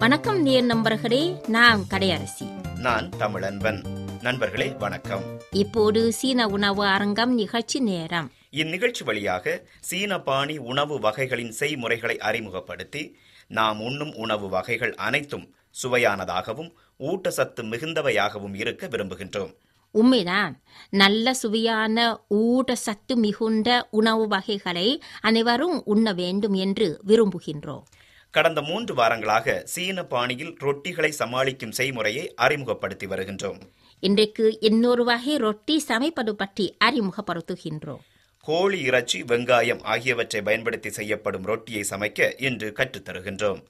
வணக்கம் நேர் நண்பர்களே நான் கடையரசி நான் தமிழன்பன் நண்பர்களே வணக்கம் இப்போது சீன உணவு அரங்கம் நிகழ்ச்சி நேரம் இந்நிகழ்ச்சி வழியாக சீன பாணி உணவு வகைகளின் செய்முறைகளை அறிமுகப்படுத்தி நாம் உண்ணும் உணவு வகைகள் அனைத்தும் சுவையானதாகவும் ஊட்டச்சத்து மிகுந்தவையாகவும் இருக்க விரும்புகின்றோம் உண்மைதான் நல்ல சுவையான ஊட்டச்சத்து மிகுந்த உணவு வகைகளை அனைவரும் உண்ண வேண்டும் என்று விரும்புகின்றோம் கடந்த மூன்று வாரங்களாக சீன பாணியில் ரொட்டிகளை சமாளிக்கும் செய்முறையை அறிமுகப்படுத்தி வருகின்றோம் இன்றைக்கு இன்னொரு வகை ரொட்டி சமைப்பது பற்றி அறிமுகப்படுத்துகின்றோம் கோழி இறைச்சி வெங்காயம் ஆகியவற்றை பயன்படுத்தி செய்யப்படும் ரொட்டியை சமைக்க இன்று கற்றுத் தருகின்றோம்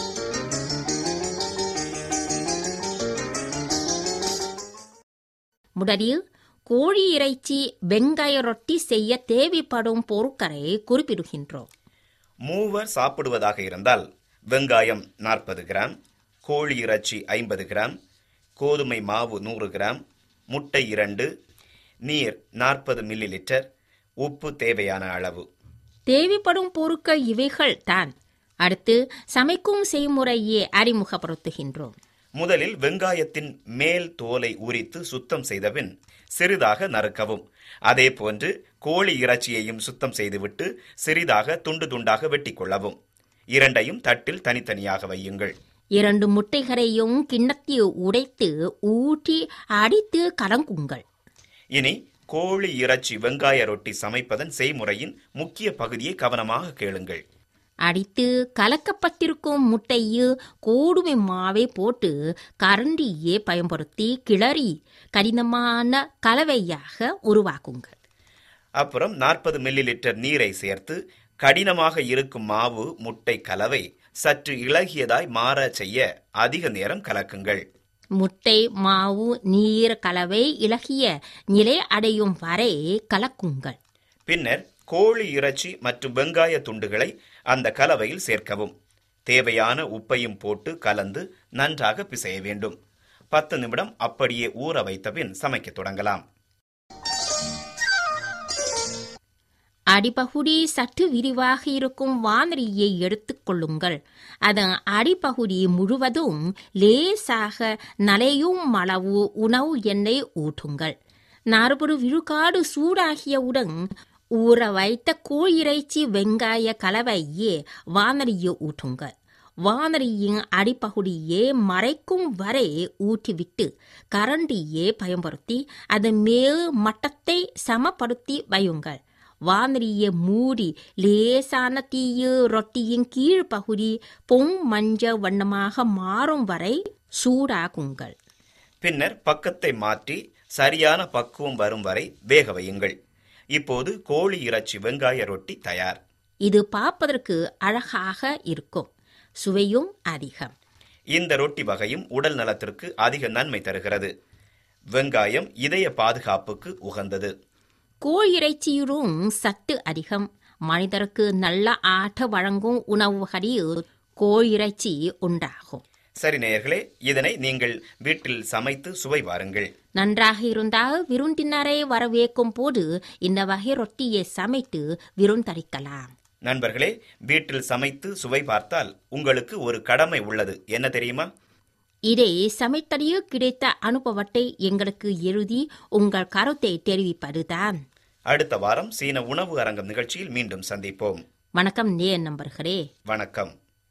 முதலில் கோழி இறைச்சி வெங்காய ரொட்டி செய்ய தேவைப்படும் பொருட்களை குறிப்பிடுகின்றோம் மூவர் சாப்பிடுவதாக இருந்தால் வெங்காயம் நாற்பது கிராம் கோழி இறைச்சி ஐம்பது கிராம் கோதுமை மாவு நூறு கிராம் முட்டை இரண்டு நீர் நாற்பது மில்லி லிட்டர் உப்பு தேவையான அளவு தேவைப்படும் பொருட்கள் இவைகள் தான் அடுத்து சமைக்கும் செய்முறையை அறிமுகப்படுத்துகின்றோம் முதலில் வெங்காயத்தின் மேல் தோலை உரித்து சுத்தம் செய்தபின் சிறிதாக நறுக்கவும் அதே போன்று கோழி இறைச்சியையும் சுத்தம் செய்துவிட்டு சிறிதாக துண்டு துண்டாக வெட்டிக் கொள்ளவும் இரண்டையும் தட்டில் தனித்தனியாக வையுங்கள் இரண்டு முட்டைகளையும் கிண்ணத்தில் உடைத்து ஊற்றி அடித்து கலங்குங்கள் இனி கோழி இறைச்சி வெங்காய ரொட்டி சமைப்பதன் செய்முறையின் முக்கிய பகுதியை கவனமாக கேளுங்கள் அடித்து கலக்கப்பட்டிருக்கும் முட்டையில் கோதுமை மாவை போட்டு கரண்டியை பயன்படுத்தி கிளறி கடினமான கலவையாக உருவாக்குங்கள் அப்புறம் நாற்பது மில்லி லிட்டர் நீரை சேர்த்து கடினமாக இருக்கும் மாவு முட்டை கலவை சற்று இளகியதாய் மாற செய்ய அதிக நேரம் கலக்குங்கள் முட்டை மாவு நீர் கலவை இலகிய நிலை அடையும் வரை கலக்குங்கள் பின்னர் கோழி இறைச்சி மற்றும் வெங்காய துண்டுகளை அந்த கலவையில் சேர்க்கவும் தேவையான உப்பையும் போட்டு கலந்து நன்றாக பிசைய வேண்டும் பத்து நிமிடம் அப்படியே ஊற வைத்த பின் சமைக்கத் தொடங்கலாம் அடிப்பகுதி சற்று விரிவாக இருக்கும் வானரியை எடுத்துக் கொள்ளுங்கள் அதன் அடிப்பகுதி முழுவதும் லேசாக நலையும் அளவு உணவு எண்ணெய் ஊற்றுங்கள் நாற்பது விழுக்காடு சூடாகியவுடன் ஊற வைத்த கோழி இறைச்சி வெங்காய கலவையே வானரியை ஊற்றுங்கள் வானரியின் அடிப்பகுதியை மறைக்கும் வரை ஊற்றிவிட்டு கரண்டியை பயன்படுத்தி அதன் மேல் மட்டத்தை சமப்படுத்தி வையுங்கள் வானரியை மூடி லேசான தீயில் ரொட்டியின் கீழ்ப்பகுதி பொங் மஞ்சள் வண்ணமாக மாறும் வரை சூடாக்குங்கள் பின்னர் பக்கத்தை மாற்றி சரியான பக்குவம் வரும் வரை வேக வையுங்கள் இப்போது கோழி இறைச்சி வெங்காய ரொட்டி தயார் இது பார்ப்பதற்கு அழகாக இருக்கும் சுவையும் அதிகம் இந்த ரொட்டி வகையும் உடல் நலத்திற்கு அதிக நன்மை தருகிறது வெங்காயம் இதய பாதுகாப்புக்கு உகந்தது கோழி இறைச்சியிலும் சத்து அதிகம் மனிதருக்கு நல்ல ஆட்ட வழங்கும் உணவுகளில் கோழி இறைச்சி உண்டாகும் சரி நேயர்களே இதனை நீங்கள் வீட்டில் சமைத்து சுவை பாருங்கள் நன்றாக இருந்தால் விருந்தினரை வரவேற்கும் போது இந்த வகை ரொட்டியை சமைத்து விருந்தளிக்கலாம் நண்பர்களே வீட்டில் சமைத்து சுவை பார்த்தால் உங்களுக்கு ஒரு கடமை உள்ளது என்ன தெரியுமா இதை சமைத்தடியில் கிடைத்த அனுபவத்தை எங்களுக்கு எழுதி உங்கள் கருத்தை தெரிவிப்பதுதான் அடுத்த வாரம் சீன உணவு அரங்கம் நிகழ்ச்சியில் மீண்டும் சந்திப்போம் வணக்கம் நே நம்பர்களே வணக்கம்